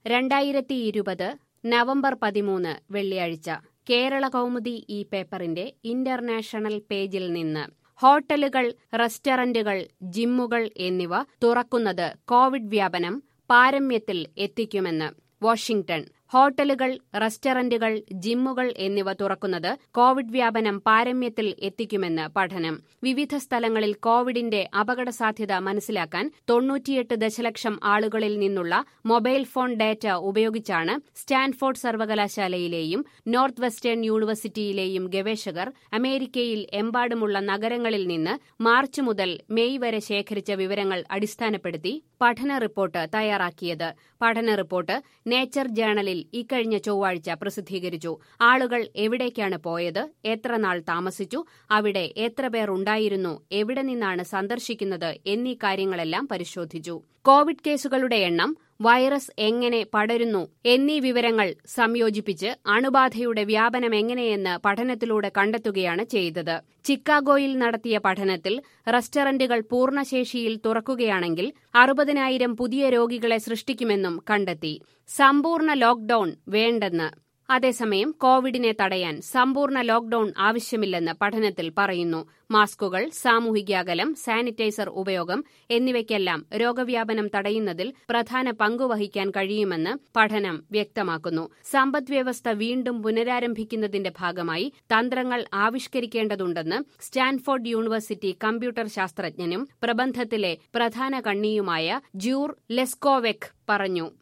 രണ്ടായിരത്തി ഇരുപത് നവംബർ പതിമൂന്ന് വെള്ളിയാഴ്ച കേരള കൗമുദി ഈ പേപ്പറിന്റെ ഇന്റർനാഷണൽ പേജിൽ നിന്ന് ഹോട്ടലുകൾ റെസ്റ്റോറന്റുകൾ ജിമ്മുകൾ എന്നിവ തുറക്കുന്നത് കോവിഡ് വ്യാപനം പാരമ്യത്തിൽ എത്തിക്കുമെന്ന് വാഷിംഗ്ടൺ ഹോട്ടലുകൾ റെസ്റ്റോറന്റുകൾ ജിമ്മുകൾ എന്നിവ തുറക്കുന്നത് കോവിഡ് വ്യാപനം പാരമ്യത്തിൽ എത്തിക്കുമെന്ന് പഠനം വിവിധ സ്ഥലങ്ങളിൽ കോവിഡിന്റെ അപകട സാധ്യത മനസ്സിലാക്കാൻ തൊണ്ണൂറ്റിയെട്ട് ദശലക്ഷം ആളുകളിൽ നിന്നുള്ള മൊബൈൽ ഫോൺ ഡാറ്റ ഉപയോഗിച്ചാണ് സ്റ്റാൻഫോർഡ് സർവകലാശാലയിലെയും നോർത്ത് വെസ്റ്റേൺ യൂണിവേഴ്സിറ്റിയിലെയും ഗവേഷകർ അമേരിക്കയിൽ എമ്പാടുമുള്ള നഗരങ്ങളിൽ നിന്ന് മാർച്ച് മുതൽ മെയ് വരെ ശേഖരിച്ച വിവരങ്ങൾ അടിസ്ഥാനപ്പെടുത്തി പഠന റിപ്പോർട്ട് തയ്യാറാക്കിയത് പഠന റിപ്പോർട്ട് നേച്ചർ ജേണലിൽ ഇക്കഴിഞ്ഞ ചൊവ്വാഴ്ച പ്രസിദ്ധീകരിച്ചു ആളുകൾ എവിടേക്കാണ് പോയത് എത്ര നാൾ താമസിച്ചു അവിടെ എത്ര പേർ ഉണ്ടായിരുന്നു എവിടെ നിന്നാണ് സന്ദർശിക്കുന്നത് എന്നീ കാര്യങ്ങളെല്ലാം പരിശോധിച്ചു കോവിഡ് കേസുകളുടെ എണ്ണം വൈറസ് എങ്ങനെ പടരുന്നു എന്നീ വിവരങ്ങൾ സംയോജിപ്പിച്ച് അണുബാധയുടെ വ്യാപനം എങ്ങനെയെന്ന് പഠനത്തിലൂടെ കണ്ടെത്തുകയാണ് ചെയ്തത് ചിക്കാഗോയിൽ നടത്തിയ പഠനത്തിൽ റെസ്റ്റോറന്റുകൾ പൂർണ്ണശേഷിയിൽ തുറക്കുകയാണെങ്കിൽ അറുപതിനായിരം പുതിയ രോഗികളെ സൃഷ്ടിക്കുമെന്നും കണ്ടെത്തി സമ്പൂർണ്ണ ലോക്ഡൌൺ വേണ്ടെന്ന് അതേസമയം കോവിഡിനെ തടയാൻ സമ്പൂർണ്ണ ലോക്ഡൌൺ ആവശ്യമില്ലെന്ന് പഠനത്തിൽ പറയുന്നു മാസ്കുകൾ സാമൂഹിക സാനിറ്റൈസർ ഉപയോഗം എന്നിവയ്ക്കെല്ലാം രോഗവ്യാപനം തടയുന്നതിൽ പ്രധാന പങ്കുവഹിക്കാൻ കഴിയുമെന്ന് പഠനം വ്യക്തമാക്കുന്നു സമ്പദ്വ്യവസ്ഥ വീണ്ടും പുനരാരംഭിക്കുന്നതിന്റെ ഭാഗമായി തന്ത്രങ്ങൾ ആവിഷ്കരിക്കേണ്ടതുണ്ടെന്ന് സ്റ്റാൻഫോർഡ് യൂണിവേഴ്സിറ്റി കമ്പ്യൂട്ടർ ശാസ്ത്രജ്ഞനും പ്രബന്ധത്തിലെ പ്രധാന കണ്ണിയുമായ ജൂർ ലെസ്കോവെക് പറഞ്ഞു